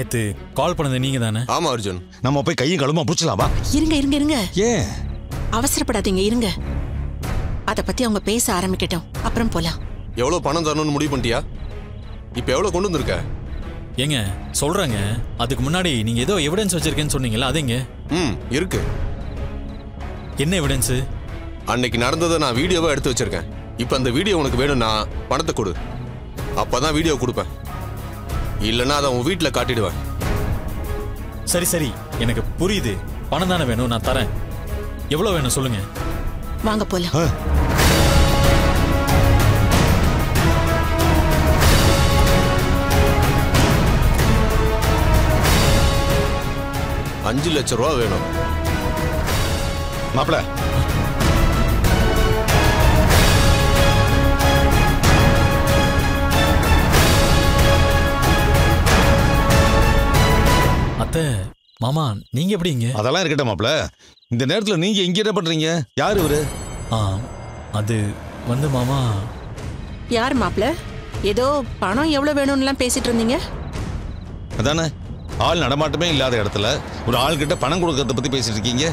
நேத்து கால் பண்ணது நீங்க தானே ஆமா அர்ஜுன் நம்ம போய் கையும் கழுமா பிடிச்சலாம் வா இருங்க இருங்க இருங்க ஏன் அவசரப்படாதீங்க இருங்க அத பத்தி அவங்க பேச ஆரம்பிக்கட்டும் அப்புறம் போலாம் எவ்வளவு பணம் தரணும்னு முடிவு பண்ணிட்டியா இப்ப எவ்வளவு கொண்டு வந்திருக்க ஏங்க சொல்றேங்க அதுக்கு முன்னாடி நீங்க ஏதோ எவிடன்ஸ் வச்சிருக்கேன்னு சொன்னீங்கல்ல அதுங்க ம் இருக்கு என்ன எவிடன்ஸ் அன்னைக்கு நடந்ததை நான் வீடியோவா எடுத்து வச்சிருக்கேன் இப்ப அந்த வீடியோ உனக்கு வேணும்னா பணத்தை கொடு அப்பதான் வீடியோ கொடுப்பேன் இல்லைன்னா அதை உன் வீட்டுல காட்டிடுவேன் சரி சரி எனக்கு புரியுது பணம் தானே வேணும் நான் தரேன் எவ்வளவு வேணும் சொல்லுங்க வாங்க போலாம் அஞ்சு லட்சம் ரூபா வேணும் மாப்பிள அத்தை மாமா நீங்க எப்படிங்க அதெல்லாம் இருக்கட்டும் மாப்பிள இந்த நேரத்துல நீங்க இங்க என்ன பண்றீங்க யாரு இவரு ஆ அது வந்து மாமா யார் மாப்ள ஏதோ பணம் எவ்வளவு வேணும்னுலாம் பேசிட்டு இருந்தீங்க அதானே ஆள் நடமாட்டமே இல்லாத இடத்துல ஒரு ஆள் கிட்ட பணம் கொடுக்கறத பத்தி பேசிட்டு இருக்கீங்க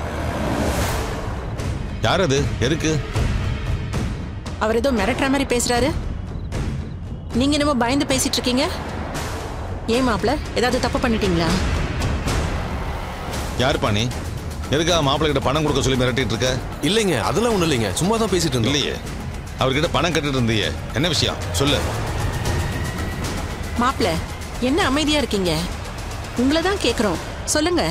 யார் அது எதுக்கு அவர் ஏதோ மிரட்டுற மாதிரி பேசுறாரு நீங்க என்னமோ பயந்து பேசிட்டு இருக்கீங்க ஏன் மாப்ள ஏதாவது தப்பு பண்ணிட்டீங்களா யாருப்பா நீ எதுக்கா மாப்பிள்ளை கிட்ட பணம் கொடுக்க சொல்லி மிரட்டிட்டு இருக்க இல்லைங்க அதெல்லாம் ஒண்ணும் இல்லைங்க சும்மா தான் பேசிட்டு இருந்தோம் இல்லையே அவர்கிட்ட பணம் கட்டிட்டு இருந்தியே என்ன விஷயம் சொல்லு மாப்ள என்ன அமைதியா இருக்கீங்க உங்களை தான் கேக்குறோம் சொல்லுங்க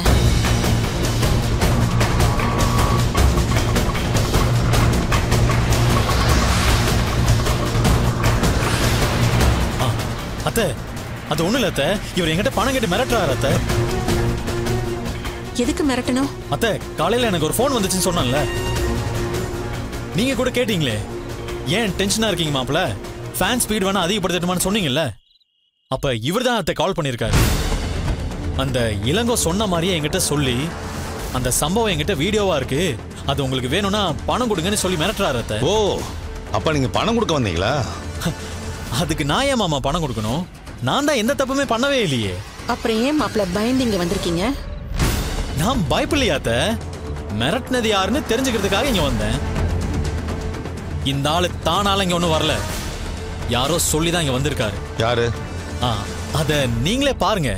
ஆ, அத்தை அது ஒண்ணு இல்ல அத்தை இவர் என்கிட்ட பணம் கேட்டு மிரட்டுறாரு அத்தை எதுக்கு மிரட்டணும் அத்தை காலையில எனக்கு ஒரு ஃபோன் வந்துச்சுன்னு சொன்னேன்ல நீங்க கூட கேட்டீங்களே ஏன் டென்ஷனா இருக்கீங்க மாப்ள ஃபேன் ஸ்பீட் வேணா அதிகப்படுத்தட்டுமான்னு சொன்னீங்கல்ல அப்ப இவர் தான் அத்தை கால் பண்ணியிருக்காரு அந்த இளங்கோ சொன்ன மாதிரியே என்கிட்ட சொல்லி அந்த சம்பவம் என்கிட்ட வீடியோவா இருக்கு அது உங்களுக்கு வேணும்னா பணம் கொடுங்கன்னு சொல்லி மிரட்டுறாரு அத்தை ஓ அப்ப நீங்க பணம் கொடுக்க வந்தீங்களா அதுக்கு நான் ஏன் மாமா பணம் கொடுக்கணும் நான் தான் எந்த தப்புமே பண்ணவே இல்லையே அப்புறம் ஏன் மாப்ள பயந்து இங்க வந்திருக்கீங்க நான் பயப்பில்லையாத்த மிரட்டினது யாருன்னு தெரிஞ்சுக்கிறதுக்காக இங்க வந்தேன் இந்த ஆளு தானால இங்க ஒண்ணும் வரல யாரோ சொல்லி தான் இங்க வந்திருக்காரு யாரு ஆ அத நீங்களே பாருங்க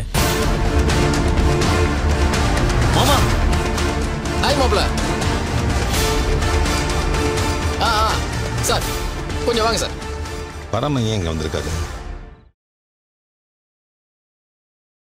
மாமா ஹாய் மாப்ள ஆ ஆ சார் கொஞ்சம் வாங்க சார் பரம ஏன் இங்க வந்திருக்காரு